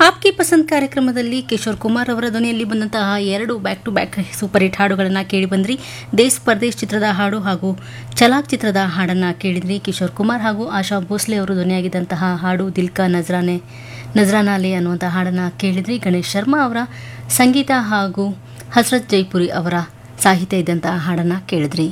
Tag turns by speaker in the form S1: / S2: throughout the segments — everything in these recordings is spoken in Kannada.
S1: ಆಪ್ಕಿ ಪಸಂದ್ ಕಾರ್ಯಕ್ರಮದಲ್ಲಿ ಕಿಶೋರ್ ಕುಮಾರ್ ಅವರ ಧ್ವನಿಯಲ್ಲಿ ಬಂದಂತಹ ಎರಡು back to back super hit ಹಾಡುಗಳನ್ನು ಕೇಳಿ ಬಂದ್ರಿ ದೇಶ್ ಪರದೇಶ್ ಚಿತ್ರದ ಹಾಡು ಹಾಗೂ ಚಲಾಕ್ ಚಿತ್ರದ ಹಾಡನ್ನು ಕೇಳಿದ್ರಿ ಕಿಶೋರ್ ಕುಮಾರ್ ಹಾಗೂ ಆಶಾ ಭೋಸ್ಲೆ ಅವರು ಧ್ವನಿಯಾಗಿದ್ದಂತಹ ಹಾಡು ದಿಲ್ಕಾ ನಜ್ರಾನೆ ನಜ್ರಾನಾಲೆ ಅನ್ನುವಂಥ ಹಾಡನ್ನು ಕೇಳಿದ್ರಿ ಗಣೇಶ್ ಶರ್ಮಾ ಅವರ ಸಂಗೀತ ಹಾಗೂ ಹಸ್ರತ್ ಜೈಪುರಿ ಅವರ ಸಾಹಿತ್ಯ ಇದ್ದಂತಹ ಹಾಡನ್ನು ಕೇಳಿದ್ರಿ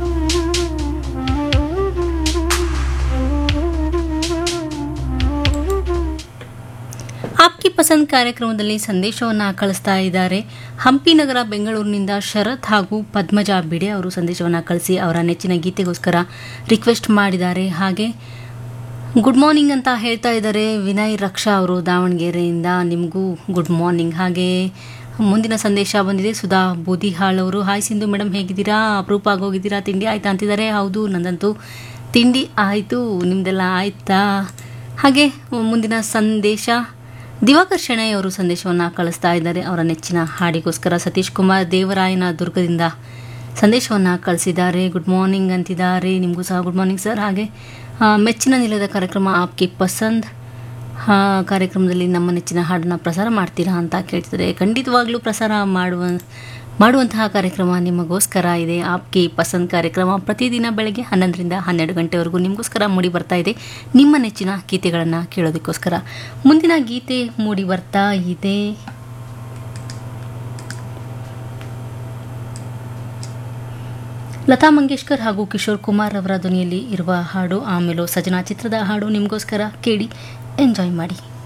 S1: ಆಪ್ಕಿ ಪಸಂದ್ ಕಾರ್ಯಕ್ರಮದಲ್ಲಿ ಸಂದೇಶವನ್ನು ಕಳಿಸ್ತಾ ಇದ್ದಾರೆ ಹಂಪಿ ನಗರ ಬೆಂಗಳೂರಿನಿಂದ ಶರತ್ ಹಾಗೂ ಪದ್ಮಜಾ ಬಿಡೆ ಅವರು ಸಂದೇಶವನ್ನು ಕಳಿಸಿ ಅವರ ನೆಚ್ಚಿನ ಗೀತೆಗೋಸ್ಕರ ರಿಕ್ವೆಸ್ಟ್ ಮಾಡಿದ್ದಾರೆ ಹಾಗೆ ಗುಡ್ ಮಾರ್ನಿಂಗ್ ಅಂತ ಹೇಳ್ತಾ ಇದ್ದಾರೆ ವಿನಯ್ ರಕ್ಷಾ ಅವರು ದಾವಣಗೆರೆಯಿಂದ ನಿಮಗೂ ಗುಡ್ ಮಾರ್ನಿಂಗ್ ಹಾಗೆ ಮುಂದಿನ ಸಂದೇಶ ಬಂದಿದೆ ಸುಧಾ ಬೂದಿಹಾಳ್ ಅವರು ಹಾಯ್ ಸಿಂಧು ಮೇಡಮ್ ಹೇಗಿದ್ದೀರಾ ಅಪರೂಪ ಆಗೋಗಿದ್ದೀರಾ ತಿಂಡಿ ಆಯ್ತಾ ಅಂತಿದ್ದಾರೆ ಹೌದು ನಂದಂತೂ ತಿಂಡಿ ಆಯಿತು ನಿಮ್ಮದೆಲ್ಲ ಆಯ್ತಾ ಹಾಗೆ ಮುಂದಿನ ಸಂದೇಶ ದಿವಾಕರ್ ಶೆಣೈ ಅವರು ಸಂದೇಶವನ್ನು ಕಳಿಸ್ತಾ ಇದ್ದಾರೆ ಅವರ ನೆಚ್ಚಿನ ಹಾಡಿಗೋಸ್ಕರ ಸತೀಶ್ ಕುಮಾರ್ ದೇವರಾಯನ ದುರ್ಗದಿಂದ ಸಂದೇಶವನ್ನು ಕಳಿಸಿದ್ದಾರೆ ಗುಡ್ ಮಾರ್ನಿಂಗ್ ಅಂತಿದ್ದಾರೆ ನಿಮಗೂ ಸಹ ಗುಡ್ ಮಾರ್ನಿಂಗ್ ಸರ್ ಹಾಗೆ ಆ, ಮೆಚ್ಚಿನ ನಿಲದ ಕಾರ್ಯಕ್ರಮ ಆಪ್ಗೆ ಪಸಂದ್ ಆ, ಕಾರ್ಯಕ್ರಮದಲ್ಲಿ ನಮ್ಮ ನೆಚ್ಚಿನ ಹಾಡನ್ನು ಪ್ರಸಾರ ಮಾಡ್ತೀರಾ ಅಂತ ಕೇಳ್ತಿದ್ದಾರೆ ಖಂಡಿತವಾಗ್ಲೂ ಪ್ರಸಾರ ಮಾಡುವ ಮಾಡುವಂತಹ ಕಾರ್ಯಕ್ರಮ ನಿಮಗೋಸ್ಕರ ಇದೆ ಆಪ್ಗೆ ಪಸಂದ್ ಕಾರ್ಯಕ್ರಮ ಪ್ರತಿದಿನ ಬೆಳಗ್ಗೆ ಹನ್ನೊಂದರಿಂದ ಹನ್ನೆರಡು ಗಂಟೆವರೆಗೂ ನಿಮಗೋಸ್ಕರ ಮೂಡಿ ಬರ್ತಾ ಇದೆ ನಿಮ್ಮ ನೆಚ್ಚಿನ ಗೀತೆಗಳನ್ನು ಕೇಳೋದಕ್ಕೋಸ್ಕರ ಮುಂದಿನ ಗೀತೆ ಮೂಡಿ ಬರ್ತಾ ಇದೆ ಲತಾ ಮಂಗೇಶ್ಕರ್ ಹಾಗೂ ಕಿಶೋರ್ ಕುಮಾರ್ ಅವರ ಧ್ವನಿಯಲ್ಲಿ ಇರುವ ಹಾಡು ಆಮೇಲೆ ಸಜನಾ ಚಿತ್ರದ ಹಾಡು ನಿಮಗೋಸ್ಕರ ಕೇಳಿ ಎಂಜಾಯ್ ಮಾಡಿ